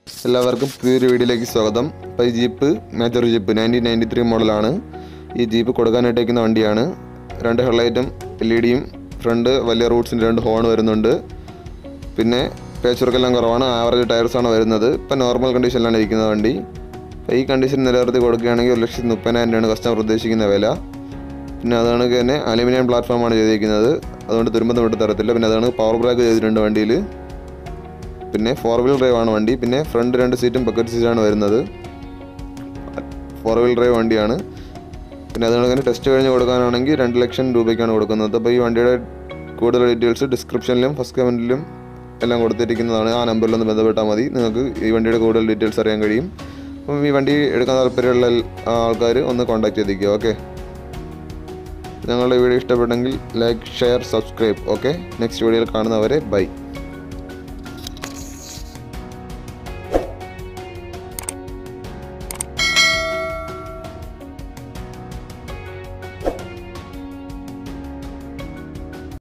എല്ലാവർക്കും പുതിയൊരു വീഡിയോയിലേക്ക് സ്വാഗതം അപ്പോൾ ഈ jeep major jeep nineteen ninety three മോഡലാണ് ഈ ജീപ്പ് കൊടുക്കാനായിട്ടേക്കുന്ന വണ്ടിയാണ് രണ്ട് ഹെഡ്ലൈറ്റും എൽ ഇ ഡിയും ഫ്രണ്ട് വലിയ റൂട്ട്സിൻ്റെ രണ്ട് ഹോൺ വരുന്നുണ്ട് പിന്നെ പേച്ച് വർക്കെല്ലാം കുറവാണ് ആവറേജ് ടയർസാണ് വരുന്നത് ഇപ്പം നോർമൽ കണ്ടീഷനിലാണ് ഇരിക്കുന്നത് വണ്ടി അപ്പോൾ ഈ കണ്ടീഷൻ നിലനിർത്തി കൊടുക്കുകയാണെങ്കിൽ ഒരു ലക്ഷത്തി മുപ്പതിനായിരം രൂപയാണ് കസ്റ്റമർ ഉദ്ദേശിക്കുന്ന വില പിന്നെ അതാണ് തന്നെ അലുമിനിയം പ്ലാറ്റ്ഫോമാണ് ചെയ്തിരിക്കുന്നത് അതുകൊണ്ട് തുരുമ്പം വിട്ട് തരത്തില്ല പിന്നെ അതാണ് പവർ ബ്രേക്ക് ചെയ്തിട്ടുണ്ട് വണ്ടിയിൽ പിന്നെ ഫോർ വീൽ ഡ്രൈവ് ആണ് വണ്ടി പിന്നെ ഫ്രണ്ട് രണ്ട് സീറ്റും ബക്കറ്റ് സീറ്റാണ് വരുന്നത് ഫോർ വീൽ ഡ്രൈവ് വണ്ടിയാണ് പിന്നെ അതുകൊണ്ട് തന്നെ ടെസ്റ്റ് കഴിഞ്ഞ് കൊടുക്കാനാണെങ്കിൽ രണ്ട് ലക്ഷം രൂപയ്ക്കാണ് കൊടുക്കുന്നത് അപ്പോൾ ഈ വണ്ടിയുടെ കൂടുതൽ ഡീറ്റെയിൽസ് ഡിസ്ക്രിപ്ഷനിലും ഫസ്റ്റ് കമൻറ്റിലും എല്ലാം കൊടുത്തിരിക്കുന്നതാണ് ആ നമ്പറിലൊന്ന് ബന്ധപ്പെട്ടാൽ മതി നിങ്ങൾക്ക് ഈ വണ്ടിയുടെ കൂടുതൽ ഡീറ്റെയിൽസ് അറിയാൻ കഴിയും അപ്പം ഈ വണ്ടി എടുക്കാൻ താല്പര്യമുള്ള ആൾക്കാർ ഒന്ന് കോൺടാക്ട് ചെയ്തിരിക്കുക ഓക്കെ ഞങ്ങളുടെ വീഡിയോ ഇഷ്ടപ്പെട്ടെങ്കിൽ like share subscribe okay next വീഡിയോയിൽ കാണുന്നവരെ ബൈ